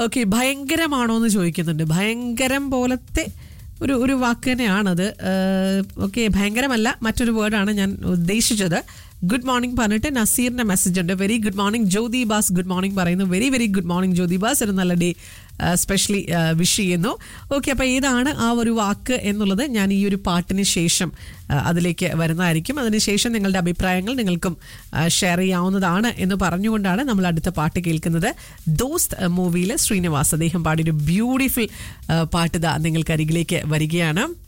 okay ഭയങ്കരമാണോ എന്ന് ചോദിക്കുന്നുണ്ട് ഭയങ്കരം പോലത്തെ ഒരു ഒരു വാക്ക് തന്നെയാണത് ഓക്കെ ഭയങ്കരമല്ല മറ്റൊരു വേർഡാണ് ഞാൻ ഉദ്ദേശിച്ചത് ഗുഡ് മോർണിംഗ് പറഞ്ഞിട്ട് നസീറിന്റെ മെസ്സേജ് ഉണ്ട് very good morning Jyothi Bas good morning പറയുന്നു very very good morning Jyothi Bas ഒരു നല്ല ഡേ സ്പെഷ്യലി വിഷ് ചെയ്യുന്നു ഓക്കെ അപ്പോൾ ഏതാണ് ആ ഒരു വാക്ക് എന്നുള്ളത് ഞാൻ ഈ ഒരു പാട്ടിന് ശേഷം ആ, അതിലേക്ക് വരുന്നതായിരിക്കും അതിനുശേഷം നിങ്ങളുടെ അഭിപ്രായങ്ങൾ നിങ്ങൾക്കും ഷെയർ ചെയ്യാവുന്നതാണ് എന്ന് പറഞ്ഞുകൊണ്ടാണ് നമ്മൾ അടുത്ത പാട്ട് കേൾക്കുന്നത് ദോസ്ത് മൂവിയിൽ ശ്രീനിവാസ് അദ്ദേഹം പാടിയൊരു ബ്യൂട്ടിഫുൾ പാട്ട് ഇതാ നിങ്ങൾക്ക് അരികിലേക്ക് വരികയാണ്